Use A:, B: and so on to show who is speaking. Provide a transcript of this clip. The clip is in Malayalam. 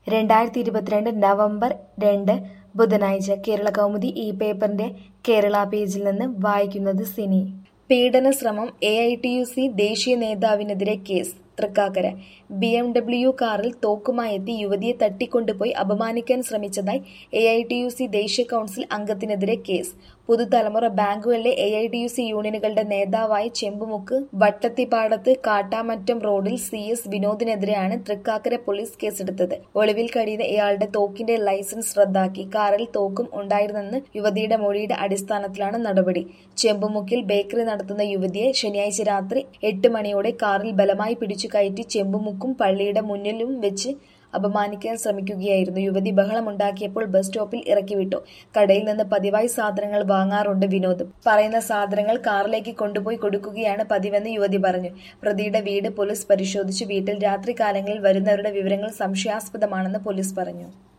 A: രണ്ടായിരത്തി ഇരുപത്തിരണ്ട് നവംബർ രണ്ട് ബുധനാഴ്ച കേരള കൗമുദി ഈ പേപ്പറിന്റെ കേരള പേജിൽ നിന്ന് വായിക്കുന്നത് സിനി പീഡനശ്രമം A I T U C ദേശീയ നേതാവിനെതിരെ കേസ് തൃക്കാക്കര ബി എം ഡബ്ല്യു കാറിൽ തോക്കുമായെത്തി യുവതിയെ തട്ടിക്കൊണ്ടുപോയി അപമാനിക്കാൻ ശ്രമിച്ചതായി A I T U C ദേശീയ കൗൺസിൽ അംഗത്തിനെതിരെ കേസ് പുതുതലമുറ ബാങ്കുകളിലെ A I T U C യൂണിയനുകളുടെ നേതാവായ ചെമ്പുമുക്ക് വട്ടത്തിപ്പാടത്ത് കാട്ടാമറ്റം റോഡിൽ സി എസ് വിനോദിനെതിരെയാണ് തൃക്കാക്കര പോലീസ് കേസെടുത്തത് ഒളിവിൽ കഴിയുന്ന ഇയാളുടെ തോക്കിന്റെ ലൈസൻസ് റദ്ദാക്കി കാറിൽ തോക്കും ഉണ്ടായിരുന്നെന്ന് യുവതിയുടെ മൊഴിയുടെ അടിസ്ഥാനത്തിലാണ് നടപടി ചെമ്പുമുക്കിൽ ബേക്കറി നടത്തുന്ന യുവതിയെ ശനിയാഴ്ച രാത്രി എട്ട് മണിയോടെ കാറിൽ ബലമായി പിടിച്ചു കയറ്റി ചെമ്പുമുക്കും പള്ളിയുടെ മുന്നിലും വെച്ച് അപമാനിക്കാൻ ശ്രമിക്കുകയായിരുന്നു യുവതി ബഹളമുണ്ടാക്കിയപ്പോൾ ബസ് സ്റ്റോപ്പിൽ ഇറക്കിവിട്ടു കടയിൽ നിന്ന് പതിവായി സാധനങ്ങൾ വാങ്ങാറുണ്ട് വിനോദ് പറയുന്ന സാധനങ്ങൾ കാറിലേക്ക് കൊണ്ടുപോയി കൊടുക്കുകയാണ് പതിവെന്ന് യുവതി പറഞ്ഞു പ്രതിയുടെ വീട് പോലീസ് പരിശോധിച്ചു വീട്ടിൽ രാത്രികാലങ്ങളിൽ വരുന്നവരുടെ വിവരങ്ങൾ സംശയാസ്പദമാണെന്ന് പോലീസ് പറഞ്ഞു